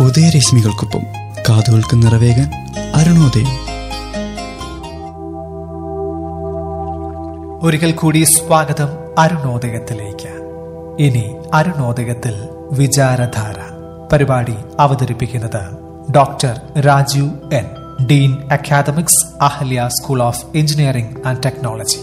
ഉദയരശ്മികൾക്കൊപ്പം കാതുകൾക്ക് നിറവേകാൻ അരുണോദയം ഒരിക്കൽ കൂടി സ്വാഗതം അരുണോദയത്തിലേക്ക് ഇനി അരുണോദയത്തിൽ വിചാരധാര പരിപാടി അവതരിപ്പിക്കുന്നത് doctor Rajeev N dean academics Ahalya school of engineering and technology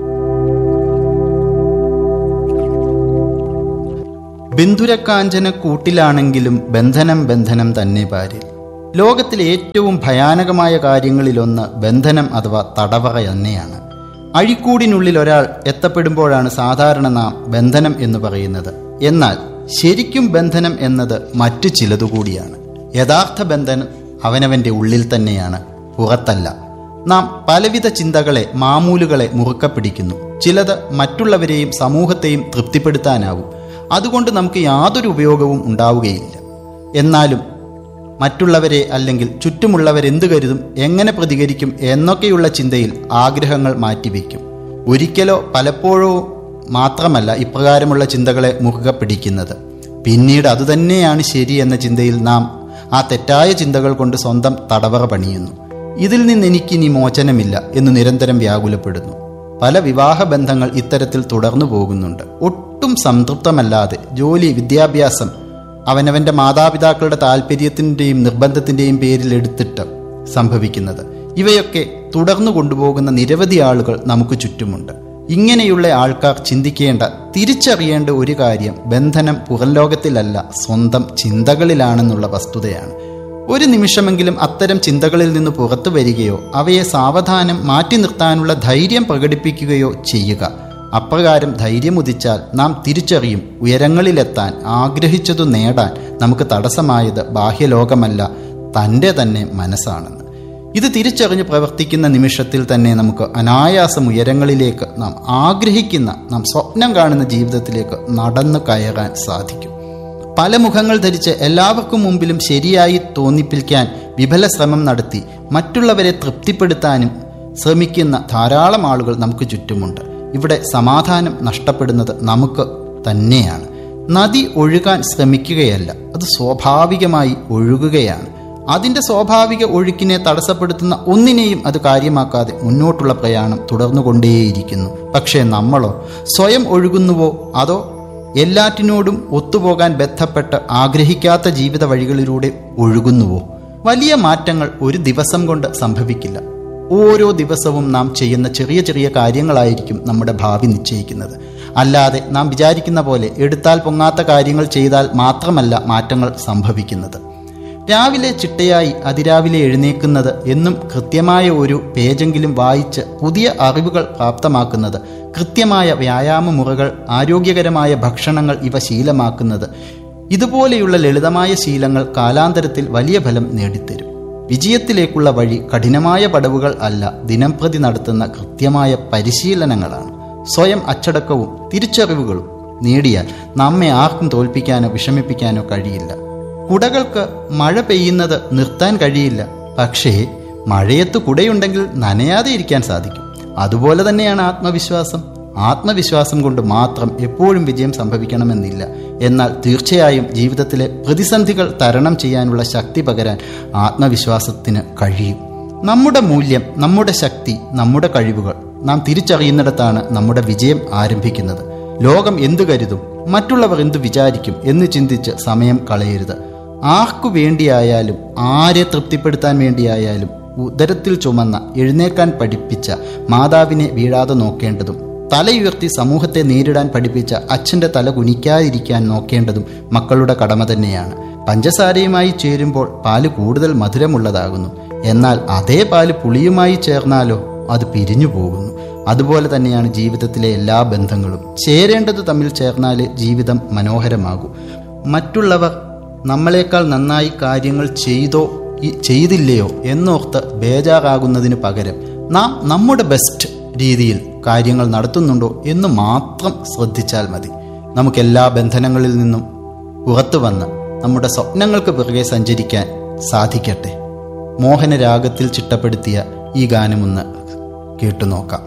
ബന്ധുരക്കാഞ്ചന കൂട്ടിലാണെങ്കിലും ബന്ധനം ബന്ധനം തന്നെ പാരിൽ ലോകത്തിലെ ഏറ്റവും ഭയാനകമായ കാര്യങ്ങളിലൊന്ന് ബന്ധനം അഥവാ തടവറ തന്നെയാണ് അഴിക്കൂടിനുള്ളിൽ ഒരാൾ എത്തപ്പെടുമ്പോഴാണ് സാധാരണ നാം ബന്ധനം എന്ന് പറയുന്നത് എന്നാൽ ശരിക്കും ബന്ധനം എന്നത് മറ്റു ചിലതുകൂടിയാണ് യഥാർത്ഥ ബന്ധനം അവനവന്റെ ഉള്ളിൽ തന്നെയാണ് പുറത്തല്ല നാം പലവിധ ചിന്തകളെ മാമൂലുകളെ മുറുക്ക പിടിക്കുന്നു ചിലത് മറ്റുള്ളവരെയും സമൂഹത്തെയും തൃപ്തിപ്പെടുത്താനാവും അതുകൊണ്ട് നമുക്ക് യാതൊരു ഉപയോഗവും ഉണ്ടാവുകയില്ല എന്നാലും മറ്റുള്ളവരെ അല്ലെങ്കിൽ ചുറ്റുമുള്ളവരെന്ത് കരുതും എങ്ങനെ പ്രതികരിക്കും എന്നൊക്കെയുള്ള ചിന്തയിൽ ആഗ്രഹങ്ങൾ മാറ്റിവെക്കും ഒരിക്കലോ പലപ്പോഴോ മാത്രമല്ല ഇപ്രകാരമുള്ള ചിന്തകളെ മുറുകെ പിടിക്കുന്നത് പിന്നീട് അതുതന്നെയാണ് ശരി എന്ന ചിന്തയിൽ നാം ആ തെറ്റായ ചിന്തകൾ കൊണ്ട് സ്വന്തം തടവറ പണിയുന്നു ഇതിൽ നിന്ന് എനിക്കിനി മോചനമില്ല എന്ന് നിരന്തരം വ്യാകുലപ്പെടുന്നു പല വിവാഹ ബന്ധങ്ങൾ ഇത്തരത്തിൽ തുടർന്നു പോകുന്നുണ്ട് ഒട്ടും സംതൃപ്തമല്ലാതെ ജോലി വിദ്യാഭ്യാസം അവനവന്റെ മാതാപിതാക്കളുടെ താല്പര്യത്തിൻ്റെയും നിർബന്ധത്തിൻ്റെയും പേരിൽ എടുത്തിട്ട് സംഭവിക്കുന്നത് ഇവയൊക്കെ തുടർന്നു കൊണ്ടുപോകുന്ന നിരവധി ആളുകൾ നമുക്ക് ചുറ്റുമുണ്ട് ഇങ്ങനെയുള്ള ആൾക്കാർ ചിന്തിക്കേണ്ട തിരിച്ചറിയേണ്ട ഒരു കാര്യം ബന്ധനം പുറംലോകത്തിലല്ല സ്വന്തം ചിന്തകളിലാണെന്നുള്ള വസ്തുതയാണ് ഒരു നിമിഷമെങ്കിലും അത്തരം ചിന്തകളിൽ നിന്ന് പുറത്തു വരികയോ അവയെ സാവധാനം മാറ്റി നിർത്താനുള്ള ധൈര്യം പ്രകടിപ്പിക്കുകയോ ചെയ്യുക അപ്രകാരം ധൈര്യമുദിച്ചാൽ നാം തിരിച്ചറിയും ഉയരങ്ങളിലെത്താൻ ആഗ്രഹിച്ചതു നേടാൻ നമുക്ക് തടസ്സമായത് ബാഹ്യലോകമല്ല തൻ്റെ തന്നെ മനസ്സാണെന്ന് ഇത് തിരിച്ചറിഞ്ഞ് പ്രവർത്തിക്കുന്ന നിമിഷത്തിൽ തന്നെ നമുക്ക് അനായാസം ഉയരങ്ങളിലേക്ക് നാം ആഗ്രഹിക്കുന്ന നാം സ്വപ്നം കാണുന്ന ജീവിതത്തിലേക്ക് നടന്നു കയറാൻ സാധിക്കും പല മുഖങ്ങൾ ധരിച്ച് എല്ലാവർക്കും മുമ്പിലും ശരിയായി തോന്നിപ്പിക്കാൻ വിഫല ശ്രമം നടത്തി മറ്റുള്ളവരെ തൃപ്തിപ്പെടുത്താനും ശ്രമിക്കുന്ന ധാരാളം ആളുകൾ നമുക്ക് ചുറ്റുമുണ്ട് ഇവിടെ സമാധാനം നഷ്ടപ്പെടുന്നത് നമുക്ക് തന്നെയാണ് നദി ഒഴുകാൻ ശ്രമിക്കുകയല്ല അത് സ്വാഭാവികമായി ഒഴുകുകയാണ് അതിൻ്റെ സ്വാഭാവിക ഒഴുക്കിനെ തടസ്സപ്പെടുത്തുന്ന ഒന്നിനെയും അത് കാര്യമാക്കാതെ മുന്നോട്ടുള്ള പ്രയാണം തുടർന്നുകൊണ്ടേയിരിക്കുന്നു പക്ഷേ നമ്മളോ സ്വയം ഒഴുകുന്നുവോ അതോ എല്ലാറ്റിനോടും ഒത്തുപോകാൻ ബന്ധപ്പെട്ട് ആഗ്രഹിക്കാത്ത ജീവിത വഴികളിലൂടെ ഒഴുകുന്നുവോ വലിയ മാറ്റങ്ങൾ ഒരു ദിവസം കൊണ്ട് സംഭവിക്കില്ല ഓരോ ദിവസവും നാം ചെയ്യുന്ന ചെറിയ ചെറിയ കാര്യങ്ങളായിരിക്കും നമ്മുടെ ഭാവി നിശ്ചയിക്കുന്നത് അല്ലാതെ നാം വിചാരിക്കുന്ന പോലെ എടുത്താൽ പൊങ്ങാത്ത കാര്യങ്ങൾ ചെയ്താൽ മാത്രമല്ല മാറ്റങ്ങൾ സംഭവിക്കുന്നത് രാവിലെ ചിട്ടയായി അതിരാവിലെ എഴുന്നേക്കുന്നത് എന്നും കൃത്യമായ ഒരു പേജെങ്കിലും വായിച്ച് പുതിയ അറിവുകൾ പ്രാപ്തമാക്കുന്നത് കൃത്യമായ വ്യായാമ മുറകൾ ആരോഗ്യകരമായ ഭക്ഷണങ്ങൾ ഇവ ശീലമാക്കുന്നത് ഇതുപോലെയുള്ള ലളിതമായ ശീലങ്ങൾ കാലാന്തരത്തിൽ വലിയ ഫലം നേടിത്തരും വിജയത്തിലേക്കുള്ള വഴി കഠിനമായ പടവുകൾ അല്ല ദിനംപ്രതി നടത്തുന്ന കൃത്യമായ പരിശീലനങ്ങളാണ് സ്വയം അച്ചടക്കവും തിരിച്ചറിവുകളും നേടിയാൽ നമ്മെ ആർക്കും തോൽപ്പിക്കാനോ വിഷമിപ്പിക്കാനോ കഴിയില്ല കുടകൾക്ക് മഴ പെയ്യുന്നത് നിർത്താൻ കഴിയില്ല പക്ഷേ മഴയത്ത് കുടയുണ്ടെങ്കിൽ നനയാതെ ഇരിക്കാൻ സാധിക്കും അതുപോലെ തന്നെയാണ് ആത്മവിശ്വാസം ആത്മവിശ്വാസം കൊണ്ട് മാത്രം എപ്പോഴും വിജയം സംഭവിക്കണമെന്നില്ല എന്നാൽ തീർച്ചയായും ജീവിതത്തിലെ പ്രതിസന്ധികൾ തരണം ചെയ്യാനുള്ള ശക്തി പകരാൻ ആത്മവിശ്വാസത്തിന് കഴിയും നമ്മുടെ മൂല്യം നമ്മുടെ ശക്തി നമ്മുടെ കഴിവുകൾ നാം തിരിച്ചറിയുന്നിടത്താണ് നമ്മുടെ വിജയം ആരംഭിക്കുന്നത് ലോകം എന്തു കരുതും മറ്റുള്ളവർ എന്തു വിചാരിക്കും എന്ന് ചിന്തിച്ച് സമയം കളയരുത് ആർക്കു വേണ്ടിയായാലും ആരെ തൃപ്തിപ്പെടുത്താൻ വേണ്ടിയായാലും ഉദരത്തിൽ ചുമന്ന എഴുന്നേക്കാൻ പഠിപ്പിച്ച മാതാവിനെ വീഴാതെ നോക്കേണ്ടതും തലയുയർത്തി സമൂഹത്തെ നേരിടാൻ പഠിപ്പിച്ച അച്ഛൻ്റെ തല കുനിക്കാതിരിക്കാൻ നോക്കേണ്ടതും മക്കളുടെ കടമ തന്നെയാണ് പഞ്ചസാരയുമായി ചേരുമ്പോൾ പാല് കൂടുതൽ മധുരമുള്ളതാകുന്നു എന്നാൽ അതേ പാല് പുളിയുമായി ചേർന്നാലോ അത് പിരിഞ്ഞു പോകുന്നു അതുപോലെ തന്നെയാണ് ജീവിതത്തിലെ എല്ലാ ബന്ധങ്ങളും ചേരേണ്ടത് തമ്മിൽ ചേർന്നാലേ ജീവിതം മനോഹരമാകൂ മറ്റുള്ളവർ നമ്മളെക്കാൾ നന്നായി കാര്യങ്ങൾ ചെയ്തോ ചെയ്തില്ലയോ എന്നോർത്ത് ബേജാറാകുന്നതിന് പകരം നാം നമ്മുടെ ബെസ്റ്റ് രീതിയിൽ കാര്യങ്ങൾ നടത്തുന്നുണ്ടോ എന്ന് മാത്രം ശ്രദ്ധിച്ചാൽ മതി നമുക്കെല്ലാ ബന്ധനങ്ങളിൽ നിന്നും പുറത്തു വന്ന് നമ്മുടെ സ്വപ്നങ്ങൾക്ക് പിറകെ സഞ്ചരിക്കാൻ സാധിക്കട്ടെ മോഹനരാഗത്തിൽ ചിട്ടപ്പെടുത്തിയ ഈ ഗാനമൊന്ന് കേട്ടു നോക്കാം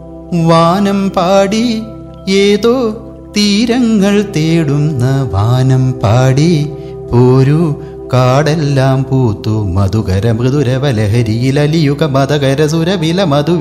വാനം പാടി ഏതോ തീരങ്ങൾ തേടുന്ന വാനം പാടി പോരൂ കാടെല്ലാം പൂത്തു മധുകര മൃദുരവലഹരിയിലലിയുക മതകര സുരവില മധു